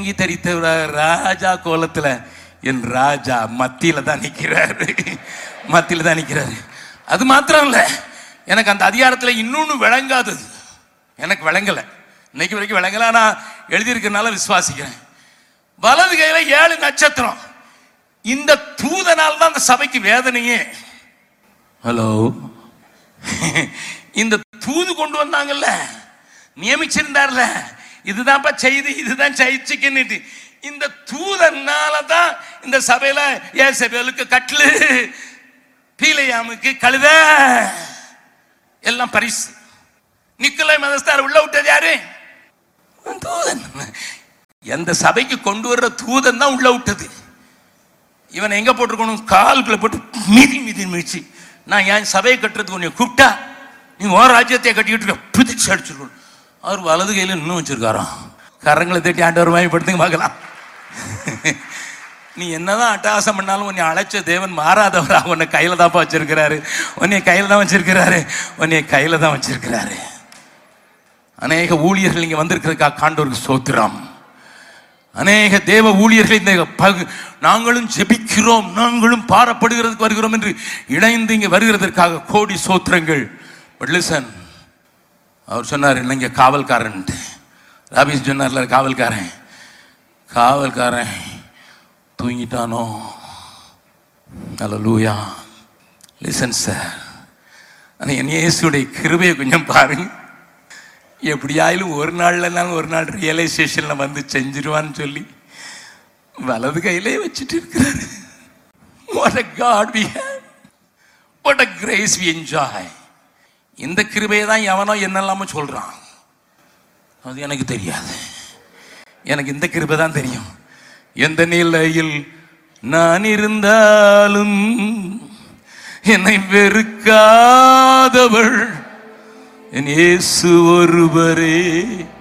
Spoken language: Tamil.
அங்கி தரித்த ராஜா கோலத்துல என் ராஜா மத்தியில தான் நிக்கிறாரு மத்தியில தான் நிக்கிறாரு அது மாத்திரம் இல்ல எனக்கு அந்த அதிகாரத்துல இன்னொன்னு விளங்காதது எனக்கு விளங்கல இன்னைக்கு வரைக்கும் விளங்கல ஆனா எழுதியிருக்கனால விசுவாசிக்கிறேன் வலது கையில ஏழு நட்சத்திரம் இந்த தூதனால் தான் அந்த சபைக்கு வேதனையே ஹலோ இந்த தூது கொண்டு வந்தாங்கல்ல நியமிச்சிருந்தார்ல இதுதான்ப்பா செய்தி இதுதான் ஜெயிச்சுக்கின்னுட்டு இந்த தூதனால தான் இந்த சபையில ஏசபேலுக்கு கட்லு பீலையாமுக்கு கழுத எல்லாம் பரிசு நிக்கலை மதஸ்தார் உள்ள விட்டது யாரு தூதன் எந்த சபைக்கு கொண்டு வர்ற தூதன் தான் உள்ள விட்டது இவனை எங்க போட்டிருக்கணும் கால்குள்ள போட்டு மீதி மீதி மிதிச்சு நான் என் சபையை கட்டுறதுக்கு உன்னை கூப்பிட்டா நீ உன் ராஜ்யத்தை கட்டிக்கிட்டு இருக்க பிதிச்சு அடிச்சிருக்கணும் அவர் வலது கையில இன்னும் வச்சிருக்காராம் கரங்களை தட்டி ஆண்டவர் வாய்ப்படுத்துங்க பார்க்கலாம் நீ என்னதான் அட்டகாசம் பண்ணாலும் உன்னை அழைச்ச தேவன் மாறாதவரா உன்னை கையில தான்ப்பா வச்சிருக்கிறாரு உன்னை கையில தான் வச்சிருக்கிறாரு உன்னை கையில தான் வச்சிருக்கிறாரு அநேக ஊழியர்கள் இங்க வந்திருக்கிறதுக்கா காண்டோருக்கு சோத்திரம் அநேக தேவ ஊழியர்கள் இந்த பகு நாங்களும் ஜெபிக்கிறோம் நாங்களும் பாரப்படுகிறதுக்கு வருகிறோம் என்று இணைந்து இங்கே வருகிறதற்காக கோடி சோத்திரங்கள் பட் லிசன் அவர் சொன்னார் இல்லைங்க காவல்காரன் ராபிஸ் சொன்னார்ல காவல்காரன் காவல்காரன் தூங்கிட்டானோ லூயா லிசன் சார் ஆனால் என் இயேசுடைய கிருபையை கொஞ்சம் பாருங்க எப்படியாயிலும் ஒரு நாள்லனாலும் ஒரு நாள் ரியலைசேஷன்ல வந்து செஞ்சிருவான்னு சொல்லி வலது கையிலே வச்சுட்டு இருக்கிறாரு what a God we have what a grace we enjoy இந்த கிருபையை தான் எவனோ என்னெல்லாமோ சொல்றான் அது எனக்கு தெரியாது எனக்கு இந்த கிருபை தான் தெரியும் எந்த நிலையில் நான் இருந்தாலும் என்னை வெறுக்காதவள் என் இயேசு ஒருவரே